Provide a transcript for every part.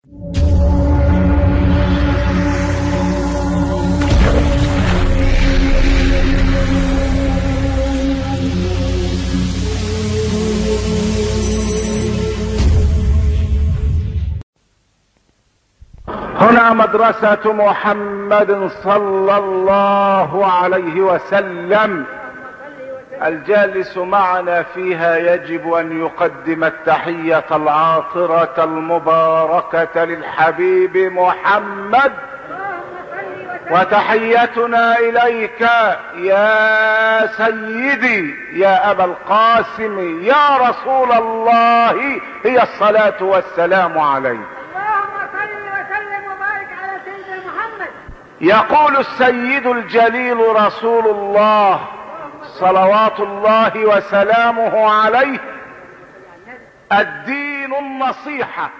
هنا مدرسة محمد صلى الله عليه وسلم الجالس معنا فيها يجب ان يقدم التحية العاطرة المباركة للحبيب محمد وتحيتنا اليك يا سيدي يا ابا القاسم يا رسول الله هي الصلاة والسلام عليك اللهم صل وسلم وبارك على سيدنا محمد يقول السيد الجليل رسول الله صلوات الله وسلامه عليه الدين النصيحة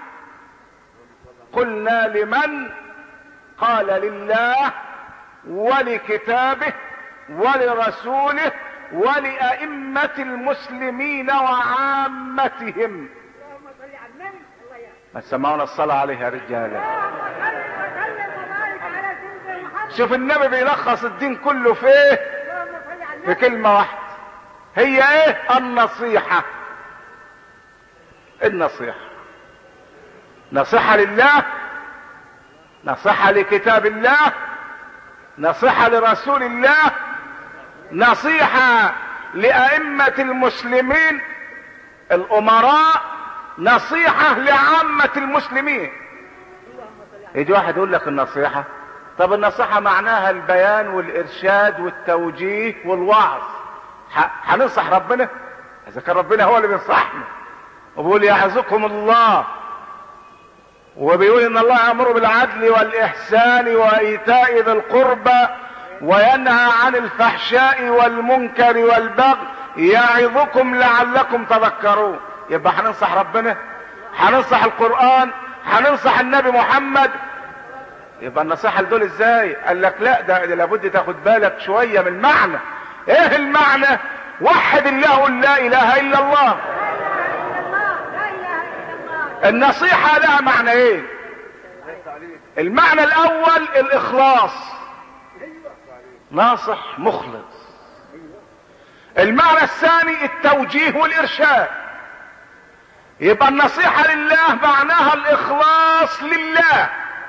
قلنا لمن قال لله ولكتابه ولرسوله ولأئمة المسلمين وعامتهم اللهم صل على النبي الله يا ما سمعونا الصلاة عليه يا رجالة اللهم صل وسلم وبارك على سيدنا محمد شوف النبي بيلخص الدين كله فيه اللهم صل على في النبي كلمة واحدة هي ايه النصيحة النصيحة نصيحة لله نصيحة لكتاب الله نصيحة لرسول الله نصيحة لأئمة المسلمين الأمراء نصيحة لعامة المسلمين يجي واحد يقول لك النصيحة طب النصيحة معناها البيان والإرشاد والتوجيه والوعظ ح- هننصح ربنا إذا كان ربنا هو اللي بينصحنا وبيقول يعظكم الله وبيقول ان الله يامر بالعدل والاحسان وايتاء ذي القربى وينهى عن الفحشاء والمنكر والبغي يعظكم لعلكم تذكرون يبقى هننصح ربنا هننصح القران هننصح النبي محمد يبقى النصيحة لدول ازاي قال لك لا ده ده لابد تاخد بالك شوية من المعنى ايه المعنى وحد الله قل لا اله الا الله الله لا اله الا الله النصيحة لها معنى ايه المعنى الاول الاخلاص ناصح مخلص المعنى الثاني التوجيه والارشاد يبقى النصيحة لله معناها الاخلاص لله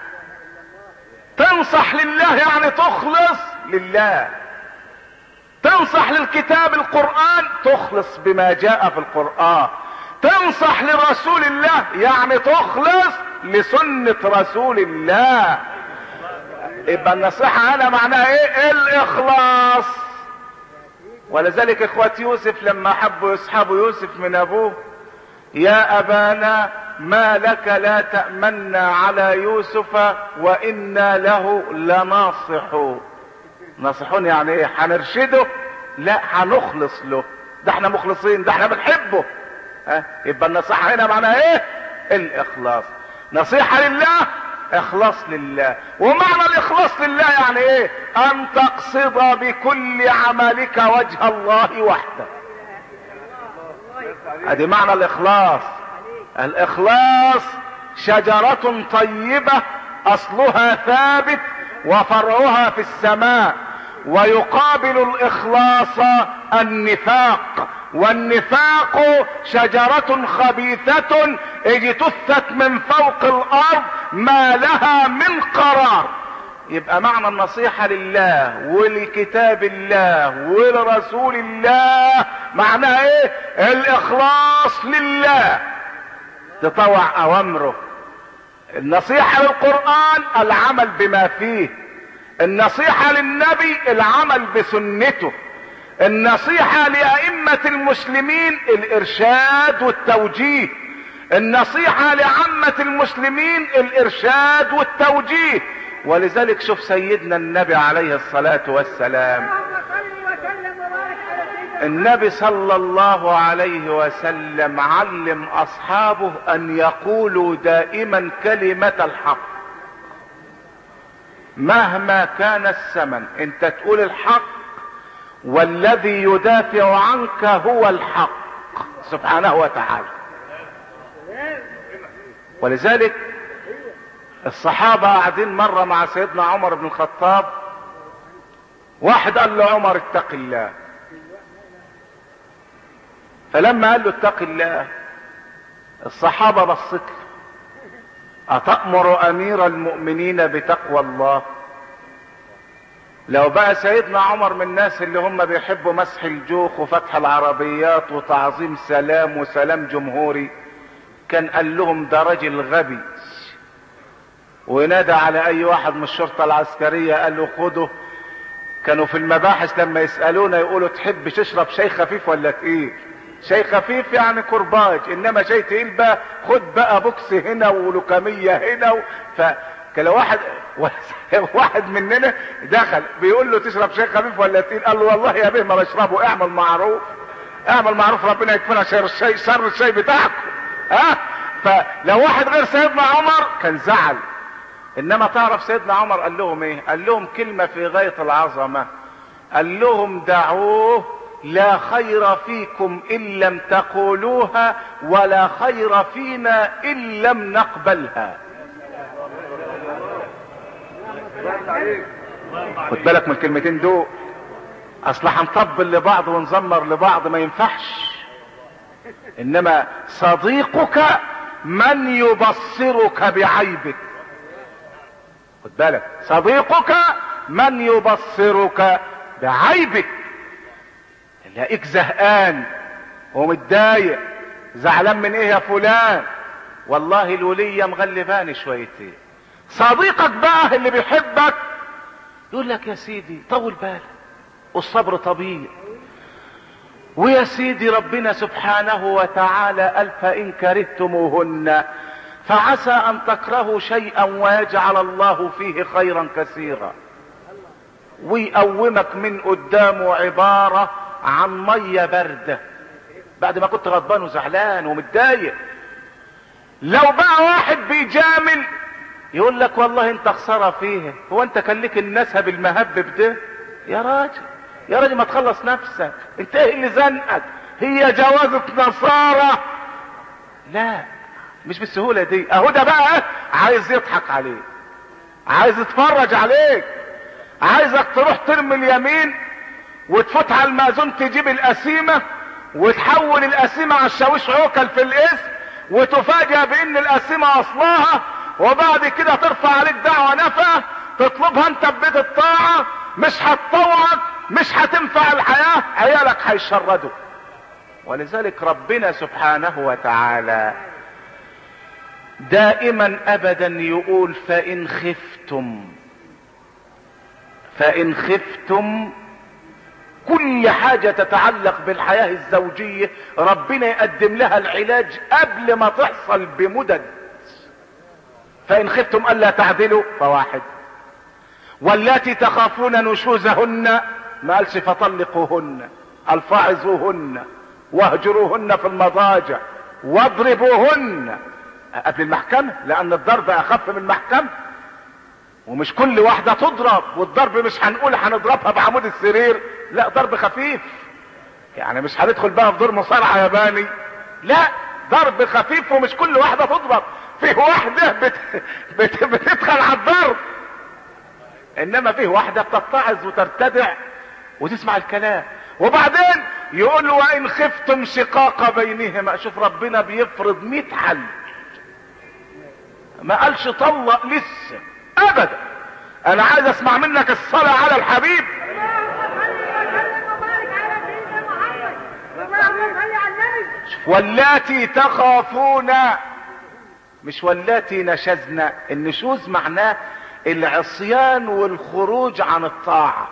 تنصح لله يعني تخلص لله تنصح للكتاب القرآن تخلص بما جاء في القرآن تنصح لرسول الله يعني تخلص لسنة رسول الله يبقى النصيحة هنا معناها ايه الاخلاص ولذلك اخوة يوسف لما حبوا يسحبوا يوسف من ابوه يا ابانا ما لك لا تأمنا على يوسف وإنا له لناصحون ناصحون يعني ايه هنرشده لا هنخلص له ده احنا مخلصين ده احنا بنحبه ها يبقى النصيحة هنا معناها ايه الاخلاص نصيحة لله اخلاص لله ومعنى الاخلاص لله يعني ايه ان تقصد بكل عملك وجه الله وحده ادي معنى الاخلاص الاخلاص شجرة طيبة اصلها ثابت وفرعها في السماء ويقابل الاخلاص النفاق والنفاق شجرة خبيثة اجتثت من فوق الارض ما لها من قرار يبقى معنى النصيحة لله ولكتاب الله ولرسول الله معناها ايه الاخلاص لله تطوع اوامره النصيحة للقرآن العمل بما فيه النصيحة للنبي العمل بسنته النصيحة لأئمة المسلمين الإرشاد والتوجيه النصيحة لعامة المسلمين الإرشاد والتوجيه ولذلك شوف سيدنا النبي عليه الصلاة والسلام اللهم صل وسلم وبارك على سيدنا النبي صلى الله عليه وسلم علم اصحابه ان يقولوا دائما كلمة الحق مهما كان الثمن انت تقول الحق والذي يدافع عنك هو الحق سبحانه وتعالى ولذلك الصحابة قاعدين مرة مع سيدنا عمر بن الخطاب واحد قال له عمر اتق الله فلما قال له اتق الله الصحابة بصت له أتأمر أمير المؤمنين بتقوى الله لو بقى سيدنا عمر من الناس اللي هم بيحبوا مسح الجوخ وفتح العربيات وتعظيم سلام وسلام جمهوري كان قال لهم ده راجل غبي ونادى على اي واحد من الشرطة العسكرية قال له خده كانوا في المباحث لما يسألونا يقولوا تحب تشرب شاي خفيف ولا تقيل شاي خفيف يعني كرباج انما شاي تقيل بقى خد بقى بوكس هنا ولوكامية هنا و... فكان لو واحد واحد مننا دخل بيقول له تشرب شاي خفيف ولا تقيل قال له والله يا بيه ما بشربه اعمل معروف اعمل معروف ربنا يكفينا شر الشاي شر الشاي بتاعكم ها فلو واحد غير سيدنا عمر كان زعل انما تعرف سيدنا عمر قال لهم ايه قال لهم كلمة في غاية العظمة قال لهم دعوه لا خير فيكم ان لم تقولوها ولا خير فينا ان لم نقبلها خد بالك من الكلمتين دول اصل هنطبل لبعض ونزمر لبعض ما ينفعش انما صديقك من يبصرك بعيبك خد بالك صديقك من يبصرك بعيبك تلاقيك زهقان ومتضايق زعلان من ايه يا فلان والله الولية مغلباني شويتين صديقك بقى اللي بيحبك يقول لك يا سيدي طول بالك والصبر طبيعي ويا سيدي ربنا سبحانه وتعالى قال فإن كرهتموهن فعسى أن تكرهوا شيئا ويجعل الله فيه خيرا كثيرا ويقومك من قدامه عبارة عن مية باردة بعد ما كنت غضبان وزعلان ومتضايق لو بقى واحد بيجامل يقول لك والله انت خساره فيه هو انت كان ليك النسب المهبب ده يا راجل يا راجل ما تخلص نفسك انت ايه اللي زنقك هي جوازة نصارى لا مش بالسهولة دي اهو ده بقى عايز يضحك عليك عايز يتفرج عليك عايزك تروح ترمي اليمين وتفوت على المأذون تجيب القسيمة وتحول القسيمة على الشاويش عوكل في الاسم وتفاجأ بان القسيمة اصلها وبعد كده ترفع عليك دعوة نفع تطلبها انت ببيت الطاعة مش هتطوعك مش هتنفع الحياة عيالك هيشردوا ولذلك ربنا سبحانه وتعالى دائما ابدا يقول فان خفتم فان خفتم كل حاجة تتعلق بالحياة الزوجية ربنا يقدم لها العلاج قبل ما تحصل بمدد فإن خفتم ألا تعدلوا فواحد واللاتي تخافون نشوزهن ما قالش فطلقوهن الفاعزوهن واهجروهن في المضاجع واضربوهن قبل المحكمة لأن الضرب أخف من المحكمة ومش كل واحدة تضرب والضرب مش هنقول هنضربها بعمود السرير لا ضرب خفيف يعني مش هندخل بقى في دور مصارعة ياباني لا ضرب خفيف ومش كل واحدة تضرب فيه واحدة بت... بت... بتدخل على الضرب انما فيه واحدة بتتعظ وترتدع وتسمع الكلام وبعدين يقول وان خفتم شقاق بينهما شوف ربنا بيفرض مئة حل ما قالش طلق لسه ابدا انا عايز اسمع منك الصلاة على الحبيب واللاتي تخافون مش واللاتي نشزن النشوز معناه العصيان والخروج عن الطاعة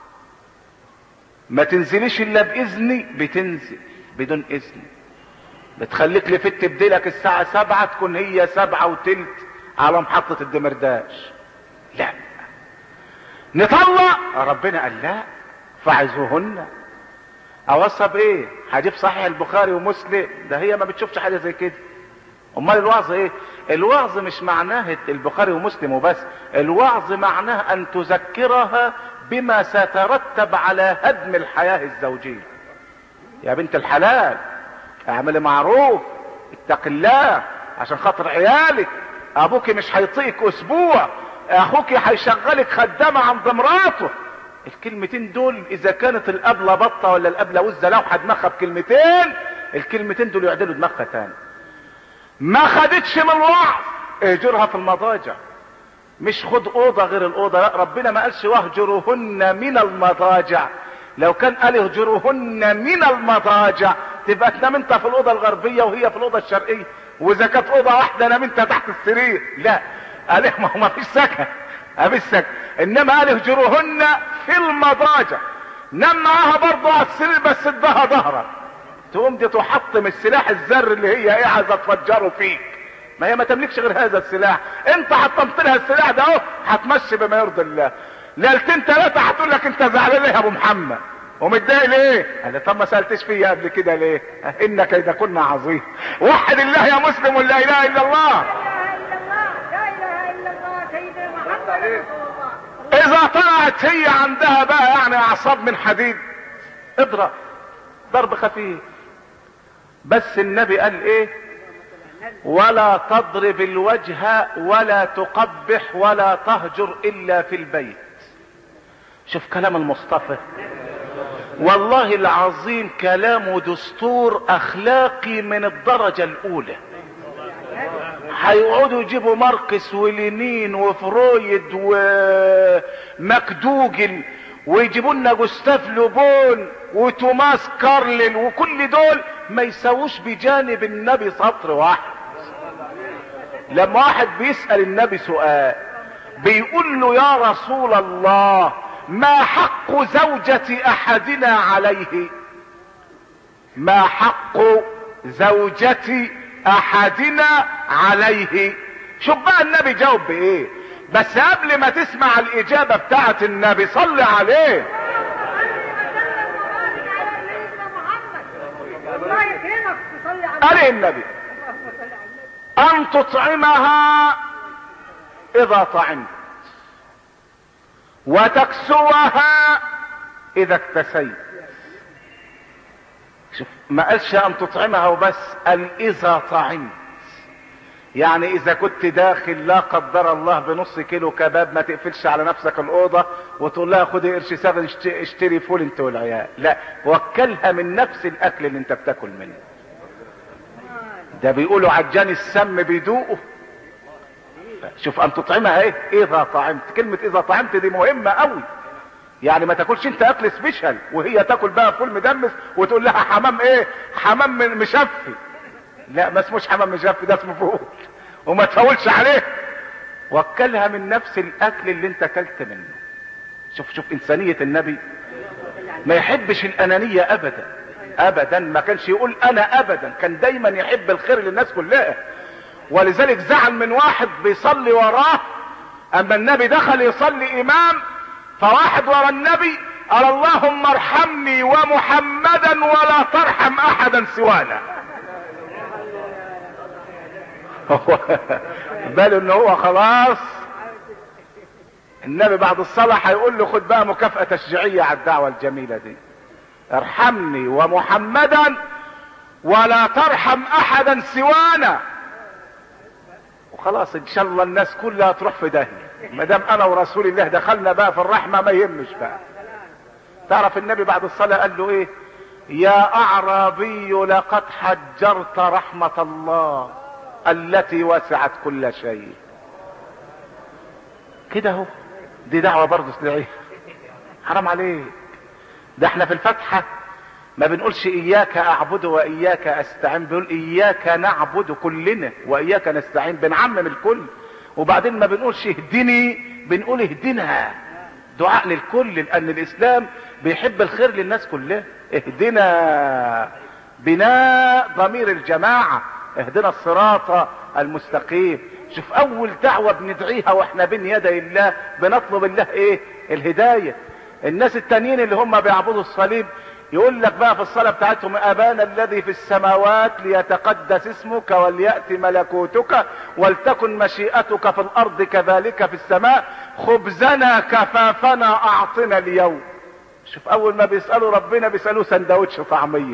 ما تنزليش الا باذني بتنزل بدون اذن بتخليك لفت بديلك الساعة سبعة تكون هي سبعة وتلت على محطة الدمرداش لا نطلق ربنا قال لا فعزوهن اوصى بايه حديث صحيح البخاري ومسلم ده هي ما بتشوفش حاجه زي كده امال الوعظ ايه الوعظ مش معناه البخاري ومسلم وبس الوعظ معناه ان تذكرها بما سيترتب على هدم الحياه الزوجيه يا بنت الحلال اعملي معروف اتق الله عشان خاطر عيالك ابوك مش هيطيقك اسبوع اخوك هيشغلك خدامة عند مراته الكلمتين دول اذا كانت الابلة بطة ولا الابلة وزة لوحة دماغها بكلمتين الكلمتين دول يعدلوا دماغها تاني ما خدتش من وعظ اهجرها في المضاجع مش خد اوضه غير الاوضه لا ربنا ما قالش واهجروهن من المضاجع لو كان قال اهجروهن من المضاجع تبقى تنام انت في الاوضه الغربيه وهي في الاوضه الشرقيه واذا كانت اوضه واحده نام انت تحت السرير لا قال ما هو ما فيش سكن ما فيش سكن انما قال اهجروهن في المضاجع نام معاها برضه على السرير بس ادها ظهرك تقوم دي تحطم السلاح الذر اللي هي ايه عايزه تفجره فيك ما هي ما تملكش غير هذا السلاح انت حطمت لها السلاح ده اهو هتمشي بما يرضي الله ليلتين ثلاثه هتقول لك انت زعلان ليه يا ابو محمد ومتضايق ليه؟ قال لي طب ما سالتش فيا قبل كده ليه؟ ان كيد كنا عظيم. وحد الله يا مسلم ولا اله الا الله. لا اله الا الله لا اله الا الله سيدنا محمد رسول الله اذا طلعت هي عندها بقى يعني اعصاب من حديد اضرب ضرب خفيف بس النبي قال ايه ولا تضرب الوجه ولا تقبح ولا تهجر الا في البيت شوف كلام المصطفى والله العظيم كلامه دستور اخلاقي من الدرجة الاولى هيقعدوا يجيبوا ماركس ولينين وفرويد ومكدوجل ويجيبوا لنا جوستاف لوبون وتوماس كارلين وكل دول ما يساووش بجانب النبي سطر واحد لما واحد بيسأل النبي سؤال بيقول له يا رسول الله ما حق زوجة احدنا عليه ما حق زوجة احدنا عليه شوف بقى النبي جاوب بايه بس قبل ما تسمع الاجابة بتاعت النبي صلي عليه وبارك على سيدنا محمد الله يكرمك تصلي على قال إيه النبي اللهم صل على النبي ان تطعمها اذا طعمت وتكسوها اذا اكتسيت شوف ما قالش ان تطعمها وبس قال اذا طعمت يعني اذا كنت داخل لا قدر الله بنص كيلو كباب ما تقفلش على نفسك الاوضه وتقول لها خدي قرش ساغ اشت- اشتري فول انت والعيال لا وكلها من نفس الاكل اللي انت بتاكل منه ده بيقولوا عجان السم بيدوقه شوف ان تطعمها ايه اذا طعمت كلمة اذا طعمت دي مهمة قوي يعني ما تاكلش انت اكل سبيشال وهي تاكل بقى فول مدمس وتقول لها حمام ايه حمام من- مشفي لا ما اسموش حمام مشفي ده اسمه فول وما تفولش عليه وكلها من نفس الاكل اللي انت اكلت منه شوف شوف انسانية النبي ما يحبش الانانية ابدا ابدا ما كانش يقول انا ابدا كان دايما يحب الخير للناس كلها ولذلك زعل من واحد بيصلي وراه اما النبي دخل يصلي امام فواحد ورا النبي قال اللهم ارحمني ومحمدا ولا ترحم احدا سوانا هو باله ان هو خلاص النبي بعد الصلاة هيقول له خد بقى مكافأة تشجيعية على الدعوة الجميلة دي ارحمني ومحمدا ولا ترحم احدا سوانا وخلاص ان شاء الله الناس كلها تروح في داهية ما دام انا ورسول الله دخلنا بقى في الرحمة ما يهمش بقى تعرف النبي بعد الصلاة قال له ايه يا اعرابي لقد حجرت رحمة الله التي وسعت كل شيء كده اهو دي دعوة برضه تدعيها حرام عليك ده احنا في الفاتحة ما بنقولش اياك اعبد واياك استعين بنقول اياك نعبد كلنا واياك نستعين بنعمم الكل وبعدين ما بنقولش اهدني بنقول اهدنا دعاء للكل لان الاسلام بيحب الخير للناس كلها اهدنا بناء ضمير الجماعة اهدنا الصراط المستقيم شوف اول دعوة بندعيها واحنا بين يدي الله بنطلب الله ايه الهداية الناس التانيين اللي هم بيعبدوا الصليب يقول لك بقى في الصلاة بتاعتهم ابانا الذي في السماوات ليتقدس اسمك وليأتي ملكوتك ولتكن مشيئتك في الارض كذلك في السماء خبزنا كفافنا اعطنا اليوم شوف اول ما بيسألوا ربنا بيسألوه سندوتش طعمية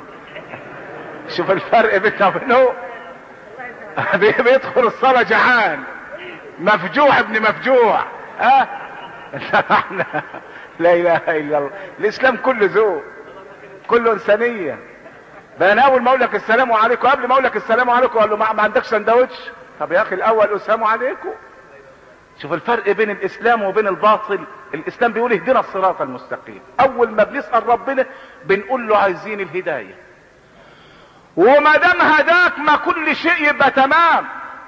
شوف الفرق بيننا وبينه بيدخل الصلاة جعان مفجوع ابن مفجوع ها احنا لا اله الا الله الاسلام كله ذوق كله انسانيه ده انا اول ما اقول لك السلام عليكم قبل ما اقول لك السلام عليكم اقول له ما ما عندكش سندوتش طب يا اخي الاول السلام عليكم شوف الفرق بين الاسلام وبين الباطل الاسلام بيقول اهدنا الصراط المستقيم اول ما بنسال ربنا بنقول له عايزين الهدايه وما دام هداك ما كل شيء يبقى تمام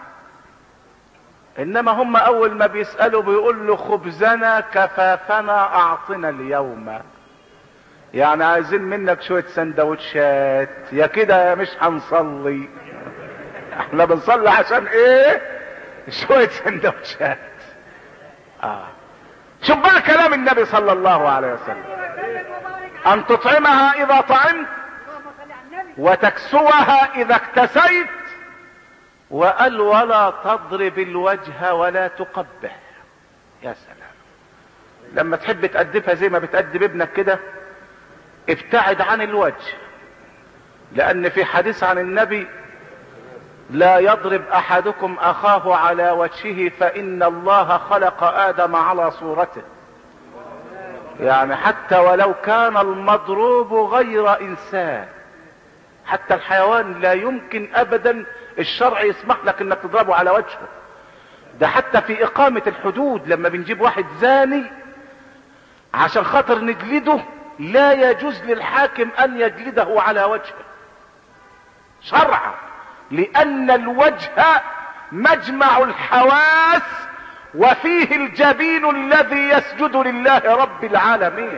انما هم اول ما بيسالوا بيقول له خبزنا كفافنا اعطنا اليوم يعني عايزين منك شويه سندوتشات يا كده يا مش هنصلي احنا بنصلي عشان ايه شويه سندوتشات اه شوف بقى كلام النبي صلى الله عليه وسلم وسلم وبارك على ان تطعمها اذا طعمت اللهم صل على النبي وتكسوها اذا اكتسيت وقال ولا تضرب الوجه ولا تقبح يا سلام لما تحب تأدبها زي ما بتأدب ابنك كده ابتعد عن الوجه لان في حديث عن النبي لا يضرب احدكم اخاه على وجهه فان الله خلق ادم على صورته يعني حتى ولو كان المضروب غير انسان حتى الحيوان لا يمكن ابدا الشرع يسمح لك انك تضربه على وجهه ده حتى في اقامة الحدود لما بنجيب واحد زاني عشان خاطر نجلده لا يجوز للحاكم ان يجلده على وجهه شرعا لان الوجه مجمع الحواس وفيه الجبين الذي يسجد لله رب العالمين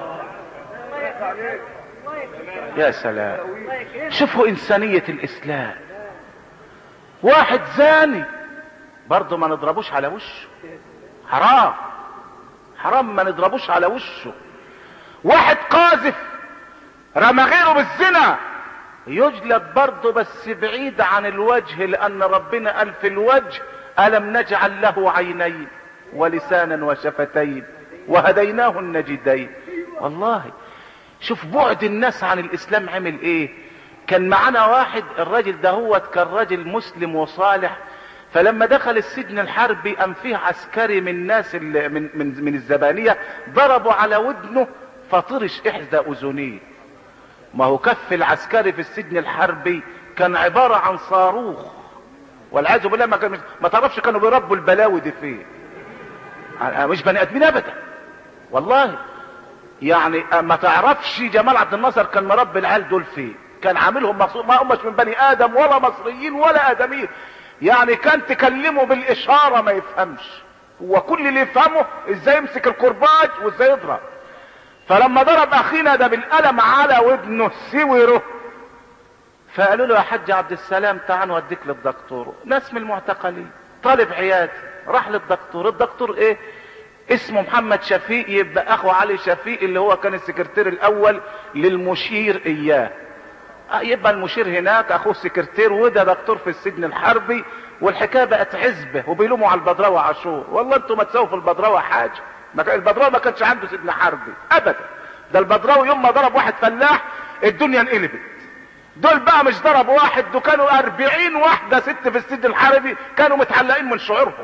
يا سلام شوفوا انسانية الاسلام واحد زاني برضه ما نضربوش على وشه حرام حرام ما نضربوش على وشه واحد قاذف رمى غيره بالزنا يجلد برضه بس بعيد عن الوجه لان ربنا قال في الوجه الم نجعل له عينين ولسانا وشفتين وهديناه النجدين والله شوف بعد الناس عن الاسلام عمل ايه كان معانا واحد الراجل دهوت كان راجل مسلم وصالح فلما دخل السجن الحربي قام فيه عسكري من الناس اللي من من من الزبانيه ضربوا على ودنه فطرش احدى اذنيه ما هو كف العسكري في السجن الحربي كان عباره عن صاروخ والعياذ بالله ما كان ما تعرفش كانوا بيربوا البلاوي دي فين مش بني ادمين ابدا والله يعني ما تعرفش جمال عبد الناصر كان مربي العيال دول فين كان عاملهم مخصوص ما همش من بني ادم ولا مصريين ولا ادميين يعني كان تكلمه بالاشاره ما يفهمش هو كل اللي يفهمه ازاي يمسك الكرباج وازاي يضرب فلما ضرب اخينا ده بالقلم على ودنه سوره فقالوا له يا حاج عبد السلام تعال نوديك للدكتور ناس من المعتقلين طالب عيادة راح للدكتور الدكتور ايه اسمه محمد شفيق يبقى اخو علي شفيق اللي هو كان السكرتير الاول للمشير اياه يبقى المشير هناك اخوه سكرتير وده دكتور في السجن الحربي والحكايه بقت عزبه وبيلوموا على البدراوه عاشور والله انتوا ما تساووا في البدراوه حاجه ما كان البدراوه ما كانش عنده سجن حربي ابدا ده البدراوي يوم ما ضرب واحد فلاح الدنيا انقلبت دول بقى مش ضرب واحد دول كانوا أربعين واحدة ست في السجن الحربي كانوا متعلقين من شعورهم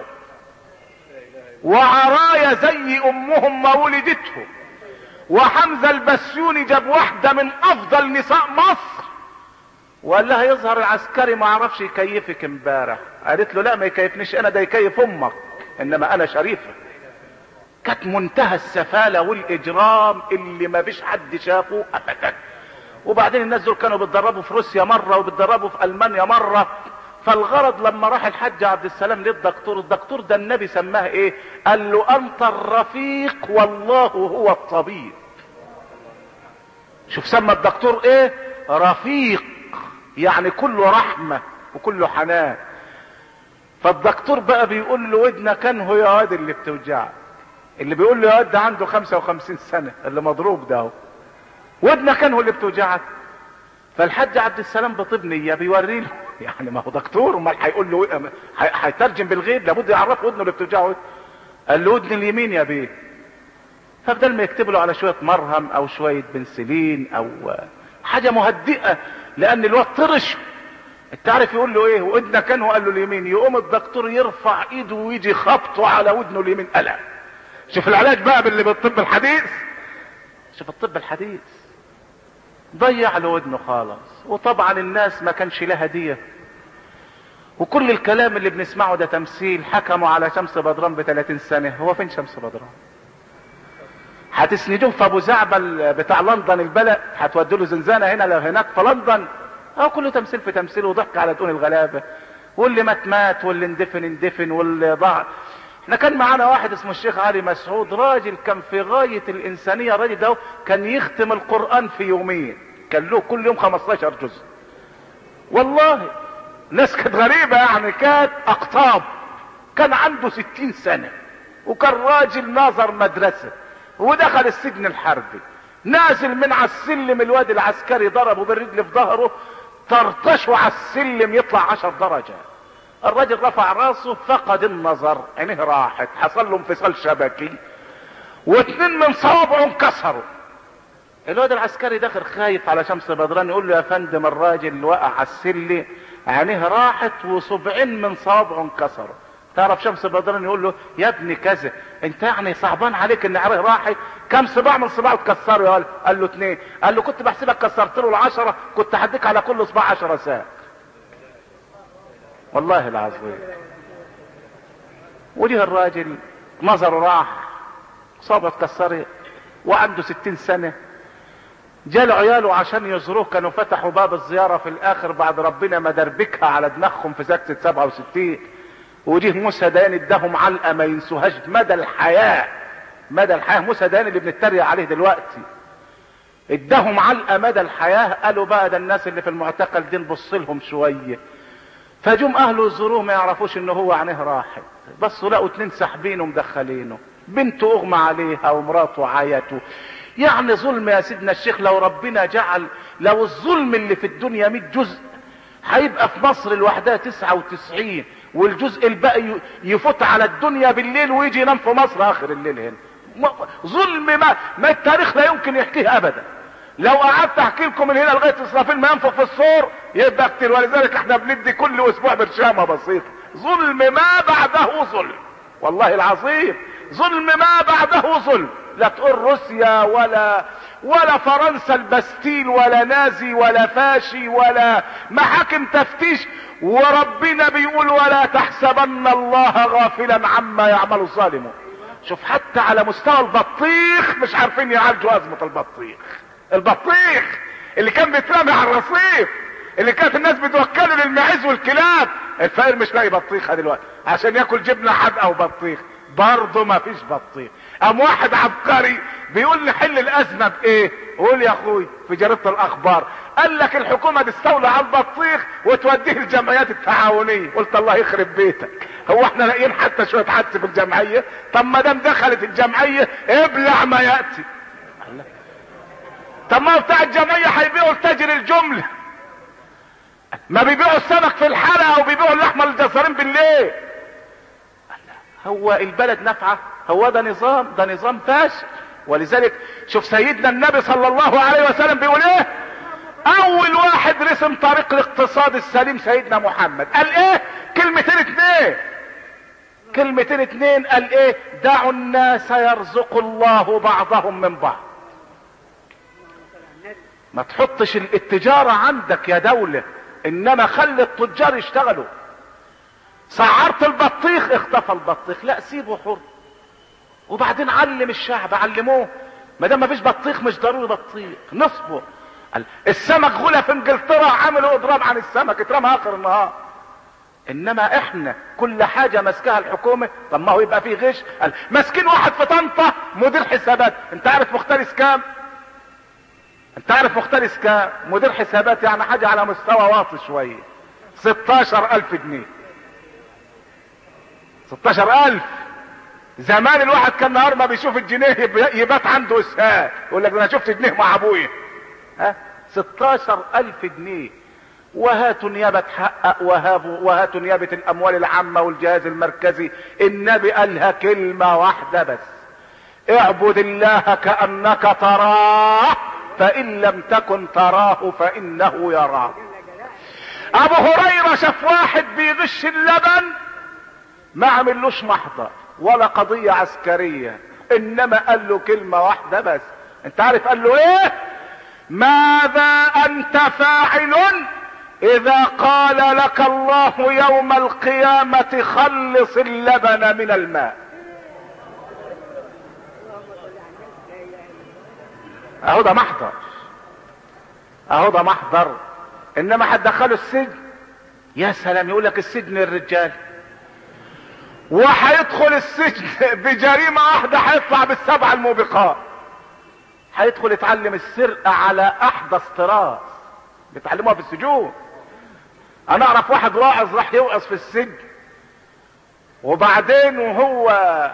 وعرايا زي امهم ما ولدتهم وحمزة البسيوني جاب واحدة من افضل نساء مصر وقال لها يظهر العسكري ما عرفش يكيفك امبارح قالت له لا ما يكيفنيش انا ده يكيف امك انما انا شريفه كانت منتهى السفاله والاجرام اللي ما فيش حد شافه ابدا وبعدين الناس دول كانوا بيتدربوا في روسيا مره وبيتدربوا في المانيا مره فالغرض لما راح الحاج عبد السلام للدكتور الدكتور ده النبي سماه ايه قال له انت الرفيق والله هو الطبيب شوف سمى الدكتور ايه رفيق يعني كله رحمة وكله حنان فالدكتور بقى بيقول له ودنك انه يا واد اللي بتوجعك اللي بيقول له يا واد ده عنده 55 سنة اللي مضروب ده اهو ودنك انه اللي بتوجعك فالحاج عبد السلام بطيب نية بيوري له يعني ما هو دكتور امال هيقول له هيترجم بالغيب لابد يعرف ودنه اللي بتوجعه قال له ودن اليمين يا بيه فبدل ما يكتب له على شويه مرهم او شويه بنسلين او حاجه مهدئه لان الواد طرش انت عارف يقول له ايه ودنا كان وقال له اليمين يقوم الدكتور يرفع ايده ويجي خبطه على ودنه اليمين قلق شوف العلاج بقى باللي بالطب الحديث شوف الطب الحديث ضيع له ودنه خالص وطبعا الناس ما كانش لها ديه وكل الكلام اللي بنسمعه ده تمثيل حكموا على شمس بدران ب 30 سنه هو فين شمس بدران هتسندوه في ابو زعبل بتاع لندن البلد هتودوا له زنزانه هنا لو هناك في لندن اه كله تمثيل في تمثيل وضحك على دقون الغلابه واللي مات مات واللي اندفن اندفن واللي ضاع احنا كان معانا واحد اسمه الشيخ علي مسعود راجل كان في غايه الانسانيه الراجل ده كان يختم القران في يومين كان له كل يوم 15 جزء والله ناس كانت غريبه يعني كانت اقطاب كان عنده 60 سنه وكان راجل ناظر مدرسه ودخل السجن الحربي نازل من على السلم الواد العسكري ضربه بالرجل في ظهره طرطشه على السلم يطلع عشر درجة الراجل رفع راسه فقد النظر عينيه راحت حصل له انفصال شبكي واتنين من صوابعه انكسروا الواد العسكري داخل خايف على شمس بدران يقول له يا فندم الراجل اللي وقع على السلم عينيه راحت وصبعين من صوابعه انكسروا تعرف شمس بدران يقول له يا ابني كذا انت يعني صعبان عليك ان عينيه راحت كم صباع من صباعه اتكسروا قال قال له اتنين قال له كنت بحسبك كسرت له العشرة كنت هديك على كل صباع عشرة ساعة والله العظيم وجه الراجل نظره راح صابه اتكسرت وعنده ستين سنة جال عياله عشان يزوروه كانوا فتحوا باب الزيارة في الاخر بعد ربنا ما دربكها على دماغهم في سكتة 67 وجه موسى ديان اداهم علقة ما ينسوهاش مدى الحياة مدى الحياة موسى ديان اللي بنتريق عليه دلوقتي اداهم علقة مدى الحياة قالوا بقى ده الناس اللي في المعتقل دي نبص لهم شوية فجم اهله يزوروه ما يعرفوش ان هو عينيه راحت بصوا لقوا اتنين ساحبينه ومدخلينه بنته اغمى عليها ومراته عيته يعني ظلم يا سيدنا الشيخ لو ربنا جعل لو الظلم اللي في الدنيا 100 جزء هيبقى في مصر لوحدها 99 والجزء الباقي يفوت على الدنيا بالليل ويجي ينام في مصر اخر الليل هنا ظلم ما, ما التاريخ لا يمكن يحكيه ابدا لو قعدت احكي لكم من هنا لغايه اسرافيل ما ينفخ في الصور يبقى كتير ولذلك احنا بندي كل اسبوع برشامه بسيطه ظلم ما بعده ظلم والله العظيم ظلم ما بعده ظلم لا تقول روسيا ولا ولا فرنسا البستيل ولا نازي ولا فاشي ولا محاكم تفتيش وربنا بيقول ولا تحسبن الله غافلا عما يعمل الظالمون شوف حتى على مستوى البطيخ مش عارفين يعالجوا ازمه البطيخ البطيخ اللي كان بيترمي على الرصيف اللي كانت الناس بتوكله للمعيز والكلاب الفقير مش لاقي بطيخه دلوقتي عشان ياكل جبنه حادقه وبطيخ برضه ما فيش بطيخ قام واحد عبقري بيقول لي حل الازمه بايه قول يا اخوي في جريده الاخبار قال لك الحكومه تستولى على البطيخ وتوديه الجمعيات التعاونيه قلت الله يخرب بيتك هو احنا لاقيين حتى شويه حدس في الجمعيه طب ما دام دخلت الجمعيه ابلع ما ياتي طب ما بتاع الجمعيه هيبيعوا لتاجر الجمله ما بيبيعوا السمك في الحلقه وبيبيعوا اللحمه للجزارين بالليل هو البلد نافعه هو ده نظام ده نظام فاشل ولذلك شوف سيدنا النبي صلى الله عليه وسلم بيقول ايه اول واحد رسم طريق الاقتصاد السليم سيدنا محمد قال ايه كلمتين اتنين كلمتين اتنين قال ايه دعوا الناس يرزق الله بعضهم من بعض ما تحطش التجارة عندك يا دولة انما خلي التجار يشتغلوا سعرت البطيخ اختفى البطيخ لا سيبه حر وبعدين علم الشعب علموه ما دام مفيش بطيخ مش ضروري بطيخ نصبر السمك غلا في انجلترا عملوا اضراب عن السمك اترمى اخر النهار انما احنا كل حاجه ماسكاها الحكومه طب ما هو يبقى فيه غش ماسكين واحد في طنطا مدير حسابات انت عارف مختلس كام انت عارف مختلس كام مدير حسابات يعني حاجه على مستوى واطي شويه 16000 جنيه 16000 زمان الواحد كان نهار ما بيشوف الجنيه يبات عنده اسهال يقول لك انا شفت جنيه مع ابويا ها 16000 جنيه وهاتوا نيابة تحقق وهابوا وهاتوا نيابة الاموال العامة والجهاز المركزي النبي قالها كلمة واحدة بس اعبد الله كأنك تراه فان لم تكن تراه فانه يراك ابو هريرة شاف واحد بيغش اللبن ما عملوش محضر ولا قضية عسكرية انما قال له كلمة واحدة بس انت عارف قال له ايه ماذا انت فاعل اذا قال لك الله يوم القيامة خلص اللبن من الماء اهو ده محضر اهو ده محضر انما هتدخله السجن يا سلام يقول لك السجن الرجال وهيدخل السجن بجريمة واحدة هيطلع بالسبع الموبقات هيدخل يتعلم السرقة على احدث طراز بيتعلموها في السجون انا اعرف واحد واعظ راح يوعظ في السجن وبعدين وهو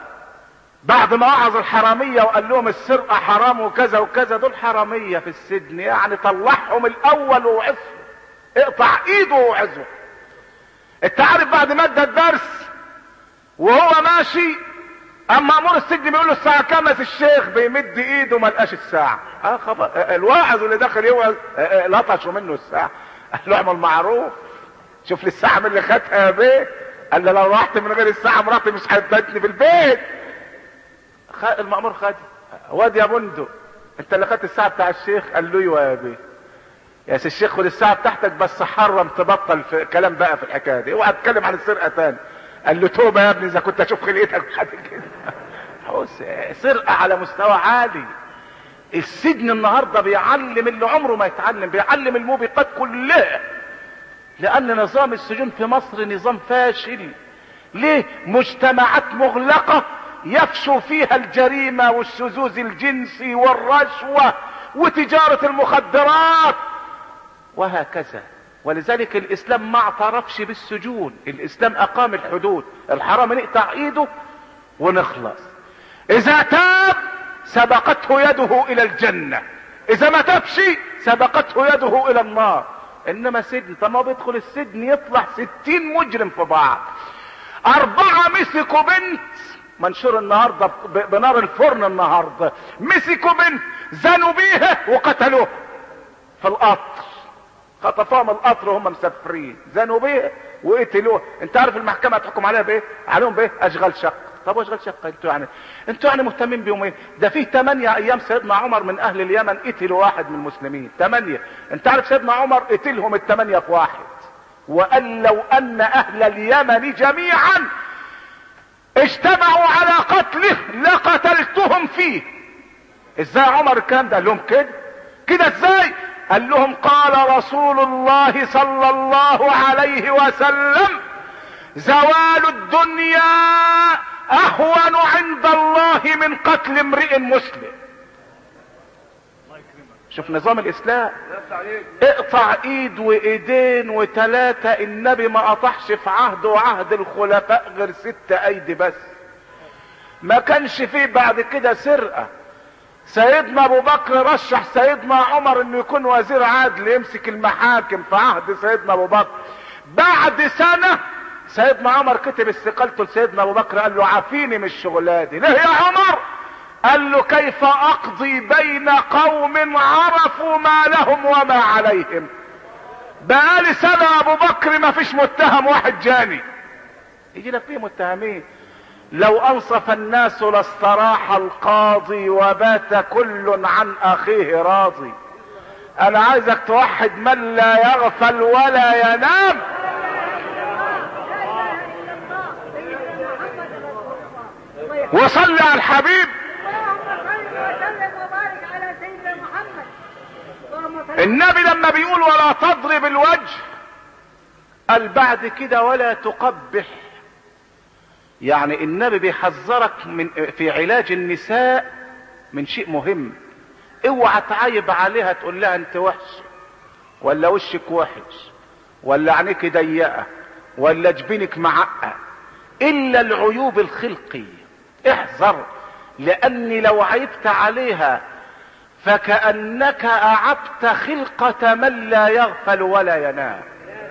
بعد ما وعظ الحرامية وقال لهم السرقة حرام وكذا وكذا دول حرامية في السجن يعني طلعهم الاول ووعظهم اقطع ايده ووعظه انت عارف بعد ما ادى الدرس وهو ماشي اما امور السجن بيقول له الساعة كام يا الشيخ بيمد ايده ما لقاش الساعة اه خبر الواعظ اللي داخل يوعظ لطشوا منه الساعة قال له اعمل معروف شوف لي الساعة من اللي خدها يا بيه قال له لو رحت من غير الساعة مراتي مش هتباتني في البيت المأمور خد واد يا بندق انت اللي خدت الساعة بتاع الشيخ قال له ايوه يا بيه يا سي الشيخ خد الساعة بتاعتك بس حرم تبطل في كلام بقى في الحكاية دي اوعى تتكلم عن السرقة تاني قال له توبة يا ابني اذا كنت اشوف خلقتك حد كده سرقة على مستوى عالي السجن النهاردة بيعلم اللي عمره ما يتعلم بيعلم الموبقات كلها لان نظام السجون في مصر نظام فاشل ليه مجتمعات مغلقة يفشو فيها الجريمة والشذوذ الجنسي والرشوة وتجارة المخدرات وهكذا ولذلك الاسلام ما اعترفش بالسجون الاسلام اقام الحدود الحرام نقطع ايده ونخلص اذا تاب سبقته يده الى الجنة اذا ما تابش سبقته يده الى النار انما سجن طب ما بيدخل السجن يطلع ستين مجرم في بعض اربعة مسكوا بنت منشور النهاردة بنار الفرن النهاردة مسكوا بنت زنوا بيها وقتلوها في القطر خطفوهم القطر وهم مسافرين زنوا بيها وقتلوها انت عارف المحكمة هتحكم عليها بايه عليهم بايه اشغال شق طب واشغال شقه انتوا يعني انتوا يعني مهتمين بيهم ايه ده فيه ثمانية ايام سيدنا عمر من اهل اليمن قتلوا واحد من المسلمين ثمانية انت عارف سيدنا عمر قتلهم الثمانية في واحد وقال لو ان اهل اليمن جميعا اجتمعوا على قتله لقتلتهم فيه ازاي عمر الكلام ده قال لهم كده كده ازاي قال لهم قال رسول الله صلى الله عليه وسلم زوال الدنيا اهون عند الله من قتل امرئ مسلم شوف نظام الاسلام اقطع ايد وايدين وتلاتة النبي ما قطعش في عهده وعهد الخلفاء غير ست ايدي بس ما كانش فيه بعد كده سرقة سيدنا ابو بكر رشح سيدنا عمر انه يكون وزير عدل يمسك المحاكم في عهد سيدنا ابو بكر بعد سنة سيدنا عمر كتب استقالته لسيدنا ابو بكر قال له عافيني من الشغلانه دي ليه يا عمر قال له كيف اقضي بين قوم عرفوا ما لهم وما عليهم بقالي سنة ابو بكر ما فيش متهم واحد جاني يجي لك فيه متهمين لو انصف الناس لاستراح القاضي وبات كل عن اخيه راضي انا عايزك توحد من لا يغفل ولا ينام وصلي على الحبيب النبي لما بيقول ولا تضرب الوجه قال بعد كده ولا تقبح يعني النبي بيحذرك من في علاج النساء من شيء مهم اوعى تعايب عليها تقول لها انت وحش ولا وشك وحش ولا عينيك ضيقه ولا جبينك معقه الا العيوب الخلقيه احذر لاني لو عيبت عليها فكأنك أعبت خلقة من لا يغفل ولا ينام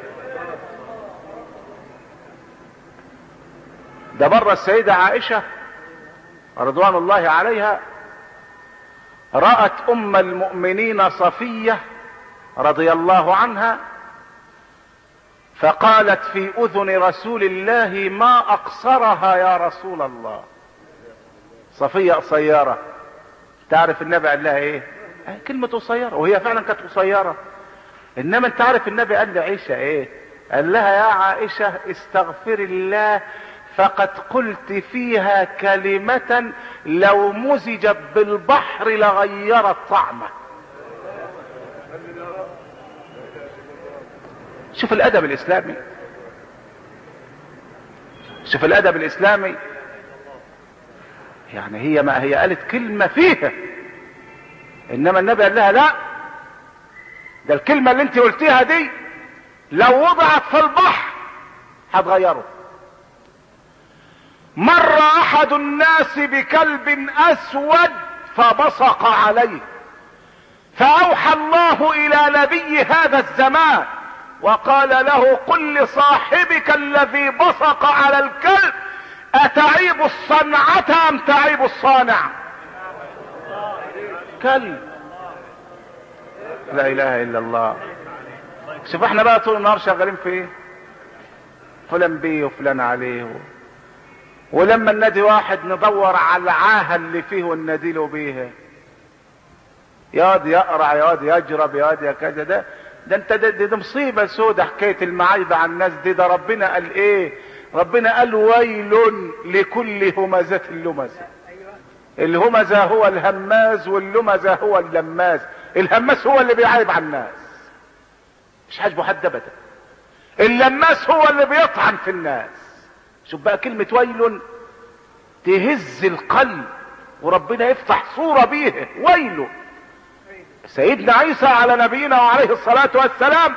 ده بره السيدة عائشة رضوان الله عليها رأت أم المؤمنين صفية رضي الله عنها فقالت في اذن رسول الله ما اقصرها يا رسول الله صفية قصيرة تعرف النبي قال لها ايه آه، كلمة قصيرة وهي فعلا كانت قصيرة انما انت عارف النبي قال لعائشة ايه قال لها يا عائشة استغفر الله فقد قلت فيها كلمة لو مزجت بالبحر لغيرت طعمه شوف الادب الاسلامي شوف الادب الاسلامي يعني هي ما هي قالت كلمة فيها انما النبي قال لها لا ده الكلمة اللي انت قلتيها دي لو وضعت في البحر هتغيره مر احد الناس بكلب اسود فبصق عليه فاوحى الله الى نبي هذا الزمان وقال له قل لصاحبك الذي بصق على الكلب اتعيب الصنعة ام تعيب الصانع كلب لا اله الا الله شوف احنا بقى طول النهار شغالين في ايه فلان بيه وفلان عليه و... ولما النادي واحد ندور على العاهة اللي فيه والنديله بيها ياض يقرع ياض يجرب ياض يا كذا ده ده انت ده, ده, ده مصيبة سودة حكاية المعايبة على الناس دي ده ربنا قال ايه ربنا قال ويل لكل همزة لمزة الهمزة هو الهماز واللمزة هو اللماز الهماز هو اللي بيعايب على الناس مش حاجبه حد ابدا اللماس هو اللي بيطعن في الناس شوف بقى كلمة ويل تهز القلب وربنا يفتح صورة بيها ويل سيدنا عيسى على نبينا وعليه الصلاة والسلام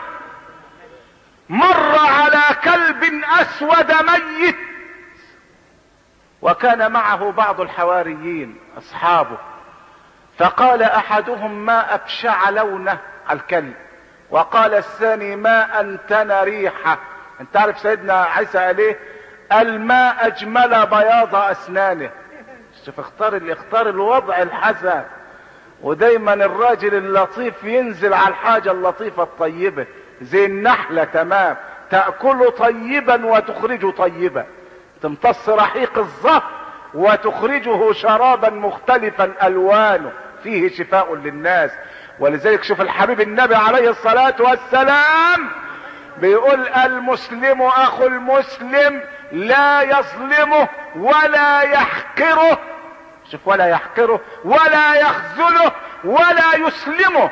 مر على كلب اسود ميت وكان معه بعض الحواريين اصحابه فقال احدهم ما ابشع لونه الكلب وقال الثاني ما انتن ريحه انت عارف سيدنا عيسى قال ايه قال ما اجمل بياض اسنانه شوف اختار اللي اختار الوضع الحسن ودايما الراجل اللطيف ينزل على الحاجة اللطيفة الطيبة زي النحلة تمام تأكل طيبا وتخرج طيبا تمتص رحيق الزهر وتخرجه شرابا مختلفا الوانه فيه شفاء للناس ولذلك شوف الحبيب النبي عليه الصلاة والسلام بيقول المسلم اخو المسلم لا يظلمه ولا يحقره شوف ولا يحقره ولا يخذله ولا يسلمه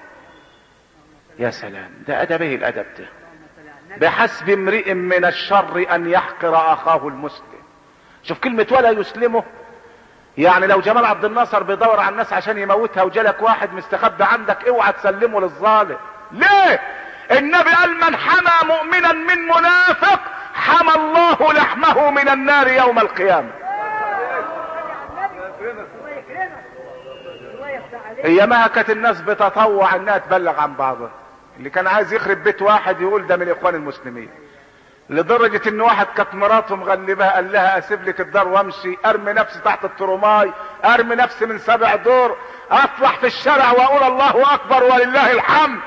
يا سلام ده ادب ايه الادب ده بحسب امرئ من الشر ان يحقر اخاه المسلم شوف كلمة ولا يسلمه يعني لو جمال عبد الناصر بيدور على الناس عشان يموتها وجالك واحد مستخبي عندك اوعى تسلمه للظالم ليه النبي قال من حمى مؤمنا من منافق حمى الله لحمه من النار يوم القيامة الله يكرمك الله يفتح عليك ايامها كانت الناس بتطوع انها تبلغ عن بعضها اللي كان عايز يخرب بيت واحد يقول ده من اخوان المسلمين لدرجة ان واحد كانت مراته مغلبها قال لها اسيب لك الدار وامشي ارمي نفسي تحت الترماي ارمي نفسي من سبع دور اطلع في الشارع واقول الله اكبر ولله الحمد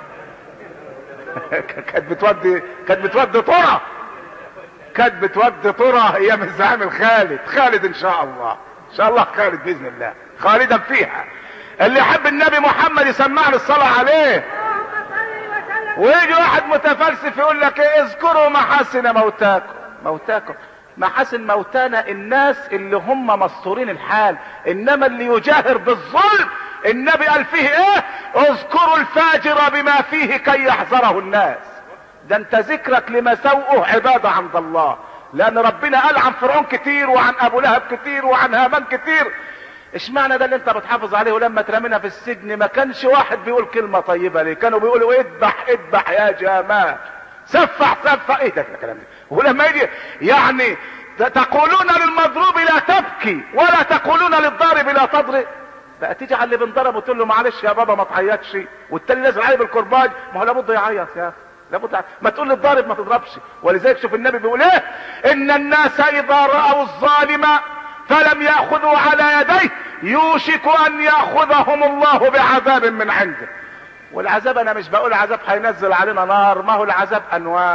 كانت بتودي كانت بتودي طرة كانت بتودي طرة ايام الزعيم الخالد خالد ان شاء الله ان شاء الله خالد باذن الله خالدا فيها اللي يحب النبي محمد يسمعني الصلاة عليه اللهم صل وسلم ويجي واحد متفلسف يقول لك ايه اذكروا محاسن موتاكم موتاكم محاسن موتانا الناس اللي هم مستورين الحال انما اللي يجاهر بالظلم النبي قال فيه ايه اذكروا الفاجر بما فيه كي يحذره الناس ده انت ذكرك لمساوئه عبادة عند الله لان ربنا قال عن فرعون كتير وعن ابو لهب كتير وعن هامان كتير اشمعنى ده اللي انت بتحافظ عليه ولما ترمينا في السجن ما كانش واحد بيقول كلمة طيبة ليه كانوا بيقولوا اذبح اذبح يا جمال سفح سفح ايه ده الكلام ده ولما يجي يعني ت- تقولون للمضروب لا تبكي ولا تقولون للضارب لا تضرب بقى تيجي على اللي بنضرب وتقول له معلش يا بابا ما تعيطش والتاني نازل عليه بالكرباج ما هو لابد يعيط يا اخي لابد يعيط. ما تقول للضارب ما تضربش ولذلك شوف النبي بيقول ايه ان الناس اذا راوا الظالم فلم ياخذوا على يديه يوشك ان ياخذهم الله بعذاب من عنده والعذاب انا مش بقول عذاب هينزل علينا نار ما هو العذاب انواع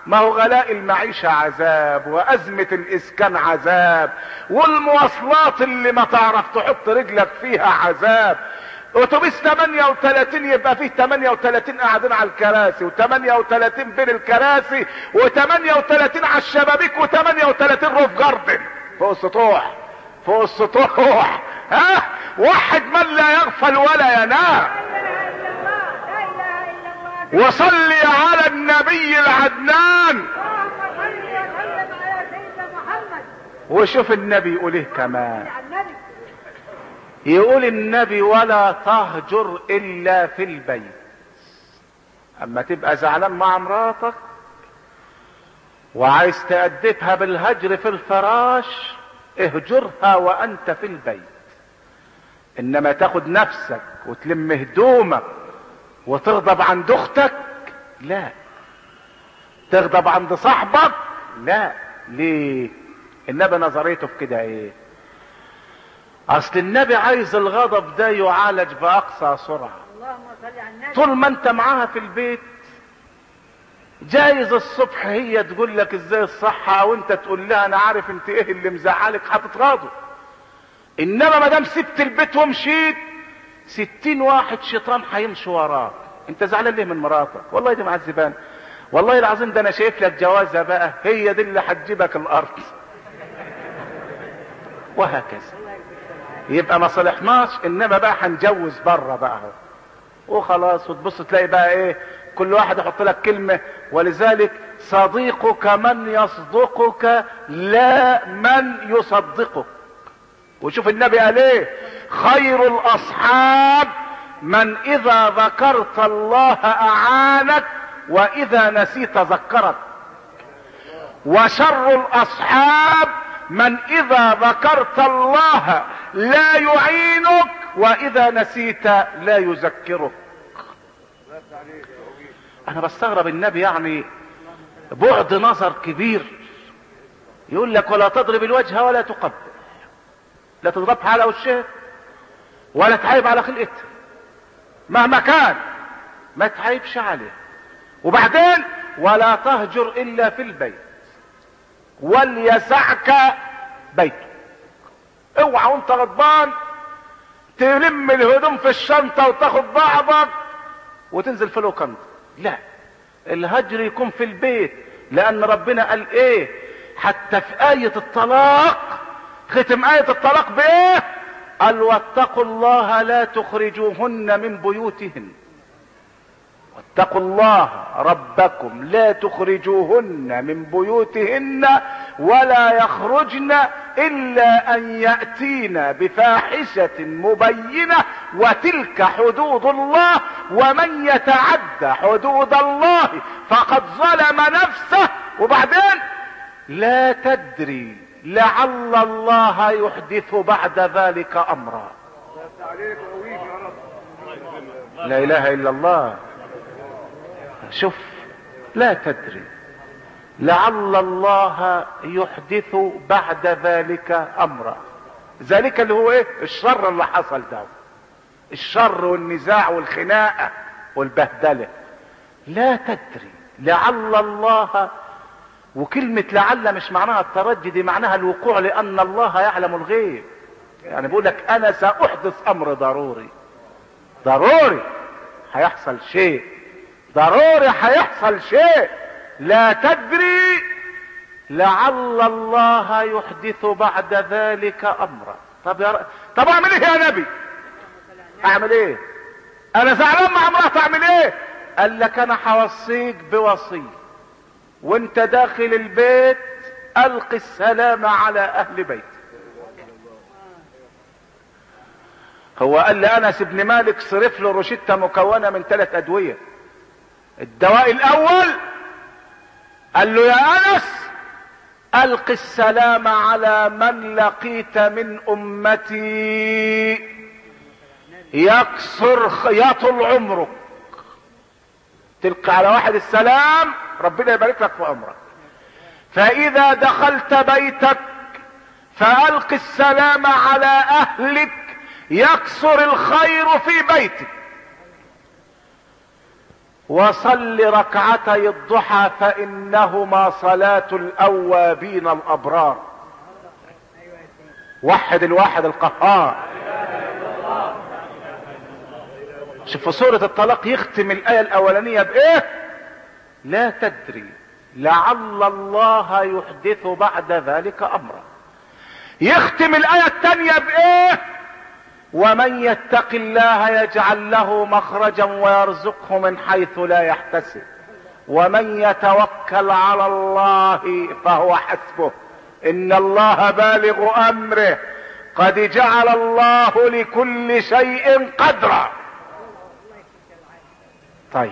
ما هو غلاء المعيشة عذاب وأزمة الإسكان عذاب والمواصلات اللي ما تعرف تحط رجلك فيها عذاب اتوبيس 38 يبقى فيه 38 قاعدين على الكراسي و38 بين الكراسي و38 على الشبابيك و38 روف جاردن فوق السطوح فوق السطوح ها واحد من لا يغفل ولا ينام لا اله الا الله لا اله الا الله وصلي على النبي العدنان اللهم صل وسلم على سيدنا محمد وشوف النبي يقول ايه كمان على النبي يقول النبي ولا تهجر الا في البيت اما تبقى زعلان مع مراتك وعايز تأدبها بالهجر في الفراش اهجرها وانت في البيت انما تاخد نفسك وتلم هدومك وتغضب عند اختك لا تغضب عند صاحبك لا ليه النبي نظريته في كده ايه اصل النبي عايز الغضب ده يعالج باقصى سرعه اللهم صل على النبي طول ما انت معاها في البيت جايز الصبح هي تقول لك ازاي الصحة او انت تقول لها انا عارف انت ايه اللي مزعلك هتتراضوا انما ما دام سبت البيت ومشيت ستين واحد شيطان هيمشي وراك انت زعلان ليه من مراتك والله دي معذبان والله العظيم ده انا شايف لك جوازة بقى هي دي اللي هتجيبك الارض وهكذا يبقى ما صلحناش انما بقى هنجوز بره بقى اهو وخلاص وتبص تلاقي بقى ايه كل واحد يحط لك كلمة ولذلك صديقك من يصدقك لا من يصدقك وشوف النبي قال ايه خير الاصحاب من اذا ذكرت الله اعانك واذا نسيت ذكرك وشر الاصحاب من اذا ذكرت الله لا يعينك واذا نسيت لا يذكرك انا بستغرب النبي يعني بعد نظر كبير يقول لك ولا تضرب الوجه ولا تقبل لا تضربها على وشها ولا تعيب على خلقتها مهما كان ما تعيبش عليه وبعدين ولا تهجر الا في البيت وليسعك بيتك اوعى وانت غضبان تلم الهدوم في الشنطه وتاخد بعضك وتنزل في الوكند لا الهجر يكون في البيت لان ربنا قال ايه حتى في آية الطلاق ختم آية الطلاق بايه قال واتقوا الله لا تخرجوهن من بيوتهن واتقوا الله ربكم لا تخرجوهن من بيوتهن ولا يخرجن الا ان ياتين بفاحشه مبينه وتلك حدود الله ومن يتعدى حدود الله فقد ظلم نفسه وبعدين لا تدري لعل الله يحدث بعد ذلك امرا لا اله الا الله شوف لا تدري لعل الله يحدث بعد ذلك امرا ذلك اللي هو ايه الشر اللي حصل ده الشر والنزاع والخناقه والبهدله لا تدري لعل الله وكلمة لعل مش معناها الترجي دي معناها الوقوع لأن الله يعلم الغيب يعني بيقول لك أنا سأحدث أمر ضروري ضروري هيحصل شيء ضروري هيحصل شيء لا تدري لعل الله يحدث بعد ذلك امرا طب يا ر... طب اعمل ايه يا نبي اعمل ايه انا زعلان مع مراتي اعمل ايه قال لك انا هوصيك بوصيه وانت داخل البيت الق السلام على اهل بيتك هو قال لانس بن مالك صرف له روشته مكونه من ثلاث ادويه الدواء الاول قال له يا انس الق السلام على من لقيت من امتي يكسر يطل عمرك تلقى على واحد السلام ربنا يبارك لك في عمرك فاذا دخلت بيتك فالق السلام على اهلك يكسر الخير في بيتك وصل ركعتي الضحى فانهما صلاة الاوابين الابرار وحد الواحد القهار شوف في سورة الطلاق يختم الآية الأولانية بإيه؟ لا تدري لعل الله يحدث بعد ذلك أمرا. يختم الآية الثانية بإيه؟ ومن يتق الله يجعل له مخرجا ويرزقه من حيث لا يحتسب. ومن يتوكل على الله فهو حسبه. إن الله بالغ أمره. قد جعل الله لكل شيء قدرا. طيب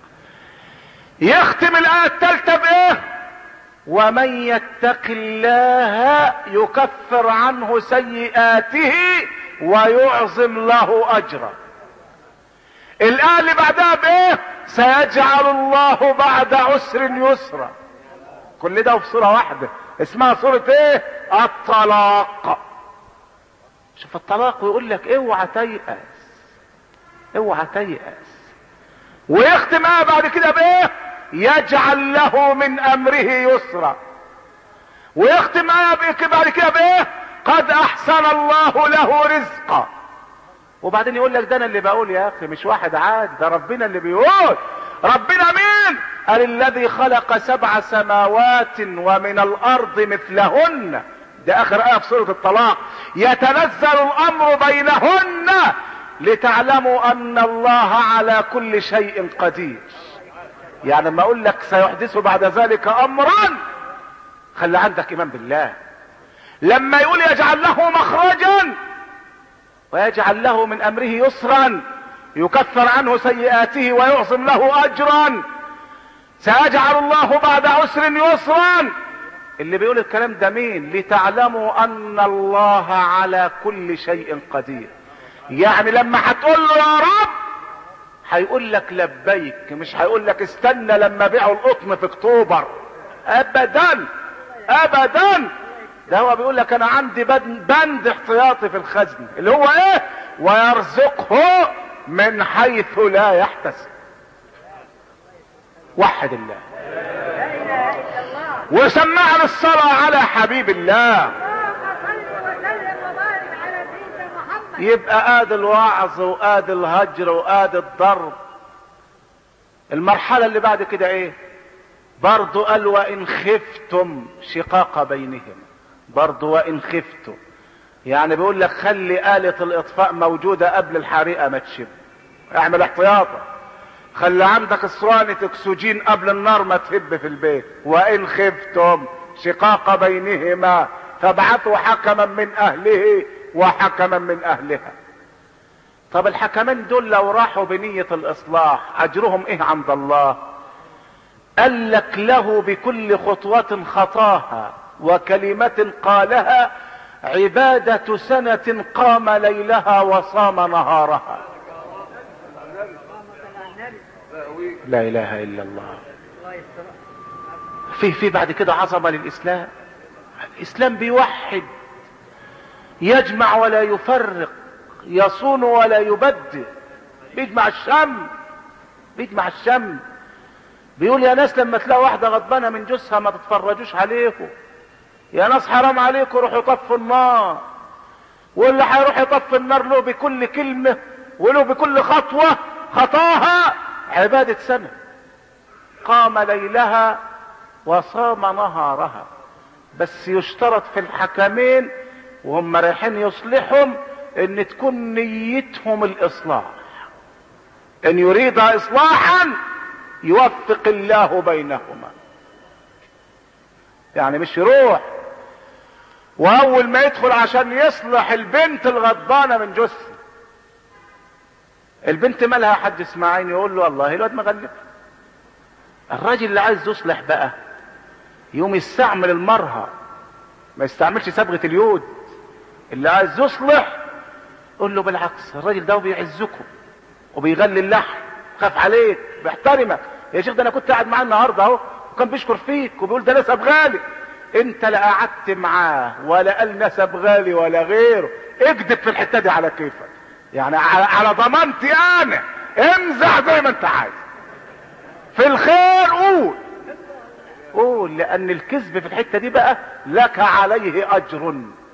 يختم الآية الثالثة بإيه؟ ومن يتق الله يكفر عنه سيئاته ويعظم له أجرا. الآية اللي بعدها بإيه؟ سيجعل الله بعد عسر يسرا. كل ده في سورة واحدة اسمها سورة إيه؟ الطلاق. شوف الطلاق ويقول لك اوعى تيأس. اوعى تيأس. ويختم آية بعد كده بايه يجعل له من امره يسرا ويختم آية بعد كده بايه قد احسن الله له رزقا وبعدين يقول لك ده انا اللي بقول يا اخي مش واحد عادي ده ربنا اللي بيقول ربنا مين قال الذي خلق سبع سماوات ومن الارض مثلهن ده اخر ايه في سوره الطلاق يتنزل الامر بينهن لتعلموا ان الله على كل شيء قدير يعني لما اقول لك سيحدث بعد ذلك امرا خلي عندك ايمان بالله لما يقول يجعل له مخرجا ويجعل له من امره يسرا يكفر عنه سيئاته ويعظم له اجرا سيجعل الله بعد عسر يسرا اللي بيقول الكلام ده مين لتعلموا ان الله على كل شيء قدير يعني لما هتقول له يا رب هيقول لك لبيك مش هيقول لك استنى لما بيعوا القطن في اكتوبر ابدا ابدا ده هو بيقول لك انا عندي بند, بند احتياطي في الخزن اللي هو ايه ويرزقه من حيث لا يحتسب وحد الله لا اله الا الله وسمعنا الصلاة على حبيب الله اللهم صل وسلم وبارك على سيدنا محمد يبقى ادي الوعظ وادي الهجر وادي الضرب المرحلة اللي بعد كده ايه برضو قال وان خفتم شقاق بينهم برضو وان خفتم يعني بيقول لك خلي آلة الاطفاء موجودة قبل الحريقة ما تشب اعمل احتياطا خلي عندك اسرانة اكسجين قبل النار ما تهب في البيت وان خفتم شقاق بينهما فابعثوا حكما من اهله وحكما من اهلها طب الحكمين دول لو راحوا بنية الاصلاح اجرهم ايه عند الله قال لك له بكل خطوة خطاها وكلمة قالها عبادة سنة قام ليلها وصام نهارها لا اله الا الله في في بعد كده عظمه للاسلام الاسلام بيوحد يجمع ولا يفرق يصون ولا يبدل بيجمع الشمل بيجمع الشمل بيقول يا ناس لما تلاقوا واحده غضبانه من جوزها ما تتفرجوش عليكم يا ناس حرام عليكم روحوا طفوا النار واللي هيروح يطفي النار له بكل كلمه وله بكل خطوه خطاها عبادة سنة قام ليلها وصام نهارها بس يشترط في الحكمين وهم رايحين يصلحهم ان تكون نيتهم الاصلاح ان يريد اصلاحا يوفق الله بينهما يعني مش يروح واول ما يدخل عشان يصلح البنت الغضبانه من جثه البنت مالها يا حاج اسماعيل يقول له والله الواد مغلب الراجل اللي عايز يصلح بقى يوم يستعمل المرهى ما يستعملش صبغه اليود اللي عايز يصلح قول له بالعكس الراجل ده بيعزكم وبيغلي اللحم خاف عليك بيحترمك يا شيخ ده انا كنت قاعد معاه النهارده اهو وكان بيشكر فيك وبيقول ده نسب غالي انت لا قعدت معاه ولا قال نسب غالي ولا غيره اكذب في الحته دي على كيفك يعني على, على ضمانتي انا امزح زي ما انت عايز في الخير قول قول لان الكذب في الحته دي بقى لك عليه اجر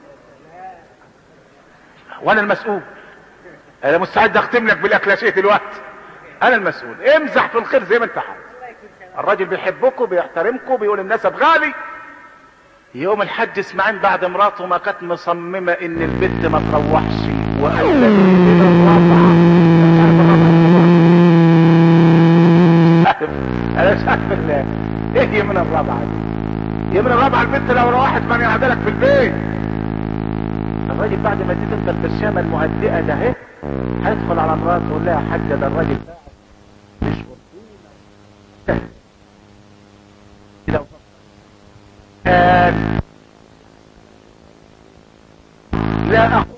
وانا المسؤول انا مستعد اختم لك بالاكلاشيه دلوقتي انا المسؤول امزح في الخير زي ما انت عايز الراجل بيحبكم بيحترمكم بيقول النسب غالي يوم الحج اسماعيل بعد مراته ما كانت مصممه ان البنت ما تروحش وقال لك من الرابعه انا مش عارف ال- ايه هي من الرابعه دي هي من الرابعه البنت لو روحت من يعدلك في البيت الراجل بعد ما اديت انت البرشامه المهدئه ده اهي هيدخل على مراته يقول لها يا حاجه ده الراجل ده مش مرضينا لو كان لا أقول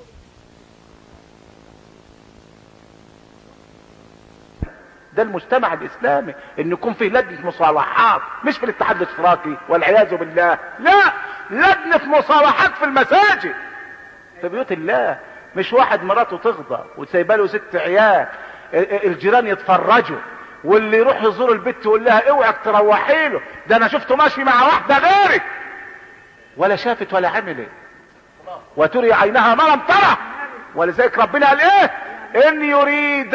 ده المجتمع الاسلامي ان يكون فيه لجنه مصالحات مش في الاتحاد الاشتراكي والعياذ بالله لا لجنه مصالحات في المساجد في بيوت الله مش واحد مراته تغضب وسايبه له ست عيال ال- ال- الجيران يتفرجوا واللي يروح يزور البيت يقول لها اوعك تروحي له ده انا شفته ماشي مع واحده غيرك ولا شافت ولا عملت وتري عينها ما لم ترى ولذلك ربنا قال ايه ان يريد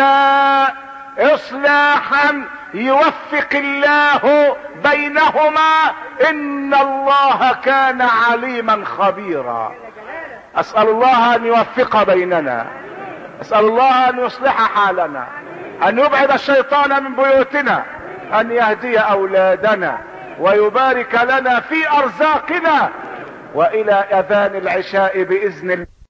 اصلاحا يوفق الله بينهما ان الله كان عليما خبيرا اسال الله ان يوفق بيننا اسال الله ان يصلح حالنا ان يبعد الشيطان من بيوتنا ان يهدي اولادنا ويبارك لنا في ارزاقنا والى اذان العشاء باذن الله